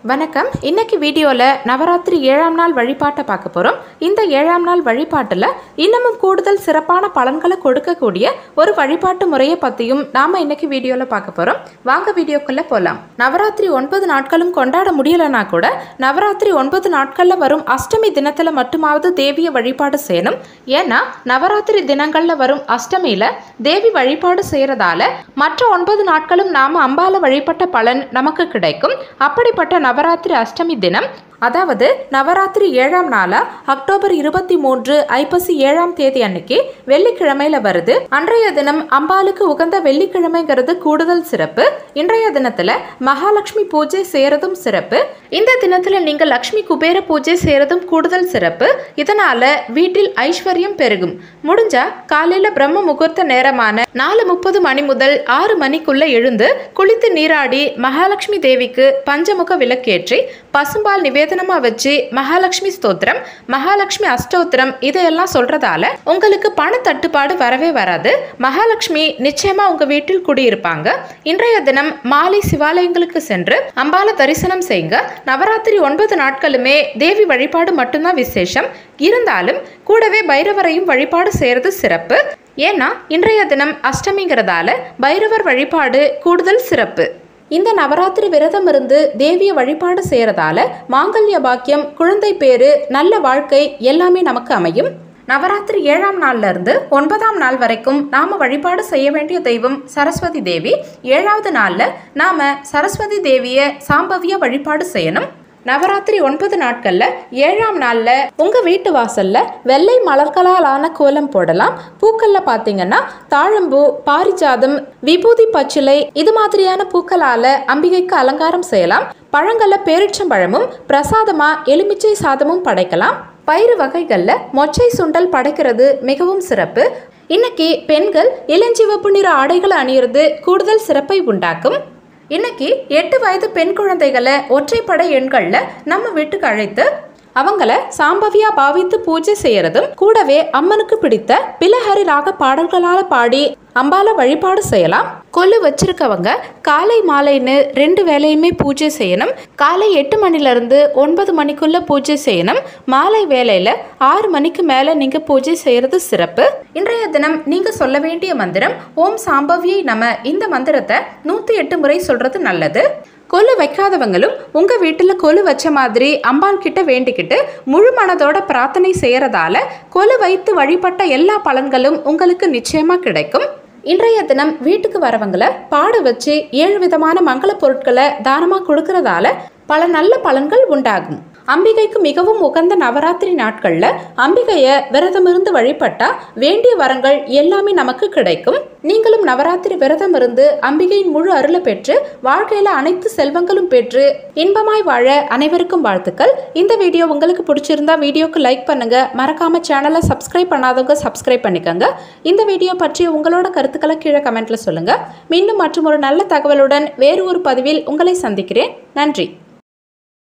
வணக்கம் இன்னைக்கு வீடியோவில் நவராத்திரி ஏழாம் நாள் வழிபாட்டை பார்க்க போகிறோம் இந்த ஏழாம் நாள் வழிபாட்டில் இன்னமும் கூடுதல் சிறப்பான பலன்களை கொடுக்கக்கூடிய ஒரு வழிபாட்டு முறையை பற்றியும் நாம் இன்னைக்கு வீடியோவில் பார்க்க போகிறோம் வாங்க வீடியோக்குள்ளே போகலாம் நவராத்திரி ஒன்பது நாட்களும் கொண்டாட முடியலனா கூட நவராத்திரி ஒன்பது நாட்களில் வரும் அஷ்டமி தினத்தில் மட்டுமாவது தேவியை வழிபாடு செய்யணும் ஏன்னா நவராத்திரி தினங்களில் வரும் அஷ்டமியில் தேவி வழிபாடு செய்கிறதால மற்ற ஒன்பது நாட்களும் நாம் அம்பால வழிபட்ட பலன் நமக்கு கிடைக்கும் அப்படிப்பட்ட நவராத்திரி அஷ்டமி தினம் அதாவது நவராத்திரி ஏழாம் நாளா அக்டோபர் இருபத்தி மூன்று ஐப்பசி ஏழாம் தேதி அன்னைக்கு வெள்ளிக்கிழமையில வருது அன்றைய தினம் அம்பாளுக்கு உகந்த வெள்ளிக்கிழமைங்கிறது கூடுதல் சிறப்பு இன்றைய தினத்துல மகாலட்சுமி பூஜை செய்யறதும் சிறப்பு இந்த தினத்துல நீங்க லக்ஷ்மி குபேர பூஜை செய்யறதும் கூடுதல் சிறப்பு இதனால வீட்டில் ஐஸ்வர்யம் பெருகும் முடிஞ்சா காலையில பிரம்ம முகூர்த்த நேரமான நாலு முப்பது மணி முதல் ஆறு மணிக்குள்ள எழுந்து குளித்து நீராடி மகாலட்சுமி தேவிக்கு பஞ்சமுக விளக்கேற்றி பசும்பால் நிவேதனமா வச்சு மகாலட்சுமி ஸ்தோத்திரம் மகாலட்சுமி அஷ்டோத்திரம் இதையெல்லாம் சொல்றதால உங்களுக்கு பண தட்டுப்பாடு வரவே வராது மகாலட்சுமி நிச்சயமா உங்க வீட்டில் குடியிருப்பாங்க இன்றைய தினம் மாலை சிவாலயங்களுக்கு சென்று அம்பால தரிசனம் செய்யுங்க நவராத்திரி ஒன்பது நாட்களுமே தேவி வழிபாடு மட்டும்தான் விசேஷம் இருந்தாலும் கூடவே பைரவரையும் வழிபாடு செய்யறது சிறப்பு ஏன்னா இன்றைய தினம் அஷ்டமிங்கிறதால பைரவர் வழிபாடு கூடுதல் சிறப்பு இந்த நவராத்திரி விரதம் இருந்து தேவிய வழிபாடு செய்யறதால மாங்கல்ய பாக்கியம் குழந்தை பேரு நல்ல வாழ்க்கை எல்லாமே நமக்கு அமையும் நவராத்திரி ஏழாம் நாள்ல இருந்து ஒன்பதாம் நாள் வரைக்கும் நாம வழிபாடு செய்ய வேண்டிய தெய்வம் சரஸ்வதி தேவி ஏழாவது நாள்ல நாம சரஸ்வதி தேவிய சாம்பவிய வழிபாடு செய்யணும் நவராத்திரி ஒன்பது நாட்கள்ல ஏழாம் நாள்ல உங்க வீட்டு வாசல்ல வெள்ளை மலர்களால் ஆன கோலம் போடலாம் பூக்கள்ல பாத்தீங்கன்னா தாழம்பூ பாரிஜாதம் விபூதி பச்சிலை இது மாதிரியான பூக்களால அம்பிகைக்கு அலங்காரம் செய்யலாம் பழங்கள்ல பேரிச்சம்பழமும் பிரசாதமா எலுமிச்சை சாதமும் படைக்கலாம் பயிறு வகைகள்ல மொச்சை சுண்டல் படைக்கிறது மிகவும் சிறப்பு இன்னைக்கு பெண்கள் இளஞ்சிவப்பு நிற ஆடைகளை அணியிறது கூடுதல் சிறப்பை உண்டாக்கும் இன்னைக்கு எட்டு வயது பெண் குழந்தைகளை ஒற்றைப்படை எண்கள்ல நம்ம வீட்டுக்கு அழைத்து அவங்கள சாம்பவியா பாவித்து பூஜை செய்யறதும் கூடவே அம்மனுக்கு பிடித்த பிலஹரி ராக பாடல்களால பாடி அம்பால வழிபாடு செய்யலாம் கொல்லு வச்சிருக்கவங்க காலை மாலைன்னு ரெண்டு வேலையுமே பூஜை செய்யணும் காலை எட்டு மணிலேருந்து ஒன்பது மணிக்குள்ள பூஜை செய்யணும் மாலை வேலையில ஆறு மணிக்கு மேல நீங்க பூஜை செய்யறது சிறப்பு இன்றைய தினம் நீங்க சொல்ல வேண்டிய மந்திரம் ஓம் சாம்பவியை நம இந்த மந்திரத்தை நூத்தி எட்டு முறை சொல்றது நல்லது கொலு வைக்காதவங்களும் உங்க வீட்டுல கொலு வச்ச மாதிரி அம்பாள் கிட்ட வேண்டிக்கிட்டு முழு மனதோட பிரார்த்தனை செய்யறதால கொலு வைத்து வழிபட்ட எல்லா பலன்களும் உங்களுக்கு நிச்சயமா கிடைக்கும் இன்றைய தினம் வீட்டுக்கு வரவங்களை பாட வச்சு ஏழு விதமான மங்கள பொருட்களை தானமா கொடுக்கறதால பல நல்ல பலன்கள் உண்டாகும் அம்பிகைக்கு மிகவும் உகந்த நவராத்திரி நாட்கள்ல அம்பிகைய விரதம் இருந்து வழிபட்டா வேண்டிய வரங்கள் எல்லாமே நமக்கு கிடைக்கும் நீங்களும் நவராத்திரி விரதம் இருந்து அம்பிகையின் முழு அருளை பெற்று வாழ்க்கையில அனைத்து செல்வங்களும் பெற்று இன்பமாய் வாழ அனைவருக்கும் வாழ்த்துக்கள் இந்த வீடியோ உங்களுக்கு பிடிச்சிருந்தா வீடியோக்கு லைக் பண்ணுங்க மறக்காம சேனலை சப்ஸ்கிரைப் பண்ணாதவங்க சப்ஸ்கிரைப் பண்ணிக்கோங்க இந்த வீடியோ பற்றி உங்களோட கருத்துக்களை கீழே கமெண்ட்ல சொல்லுங்க மீண்டும் மற்றும் ஒரு நல்ல தகவலுடன் வேறு ஒரு பதிவில் உங்களை சந்திக்கிறேன் நன்றி